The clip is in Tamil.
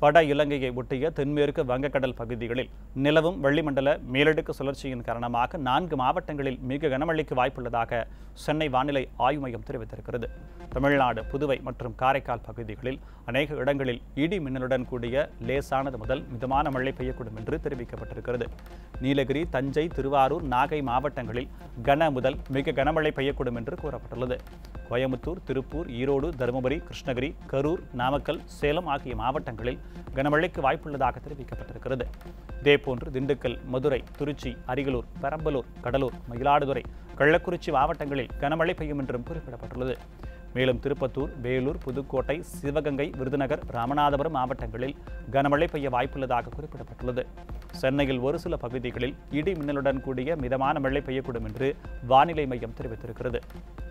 வட இலங்கையை ஒட்டிய தென்மேற்கு வங்கக்கடல் பகுதிகளில் நிலவும் வெள்ளிமண்டல மேலடுக்கு சுழற்சியின் காரணமாக நான்கு மாவட்டங்களில் மிக கனமழைக்கு வாய்ப்புள்ளதாக சென்னை வானிலை ஆய்வு மையம் தெரிவித்திருக்கிறது தமிழ்நாடு புதுவை மற்றும் காரைக்கால் பகுதிகளில் அநேக இடங்களில் இடி மின்னலுடன் கூடிய லேசானது முதல் மிதமான மழை பெய்யக்கூடும் என்று தெரிவிக்கப்பட்டிருக்கிறது நீலகிரி தஞ்சை திருவாரூர் நாகை மாவட்டங்களில் கன முதல் மிக கனமழை பெய்யக்கூடும் என்று கூறப்பட்டுள்ளது கோயமுத்தூர் திருப்பூர் ஈரோடு தருமபுரி கிருஷ்ணகிரி கரூர் நாமக்கல் சேலம் ஆகிய மாவட்டங்களில் கனமழைக்கு வாய்ப்புள்ளதாக தெரிவிக்கப்பட்டிருக்கிறது இதேபோன்று திண்டுக்கல் மதுரை திருச்சி அரியலூர் பெரம்பலூர் கடலூர் மயிலாடுதுறை கள்ளக்குறிச்சி மாவட்டங்களில் கனமழை பெய்யும் என்றும் குறிப்பிடப்பட்டுள்ளது மேலும் திருப்பத்தூர் வேலூர் புதுக்கோட்டை சிவகங்கை விருதுநகர் ராமநாதபுரம் மாவட்டங்களில் கனமழை பெய்ய வாய்ப்புள்ளதாக குறிப்பிடப்பட்டுள்ளது சென்னையில் ஒரு சில பகுதிகளில் இடி மின்னலுடன் கூடிய மிதமான மழை பெய்யக்கூடும் என்று வானிலை மையம் தெரிவித்திருக்கிறது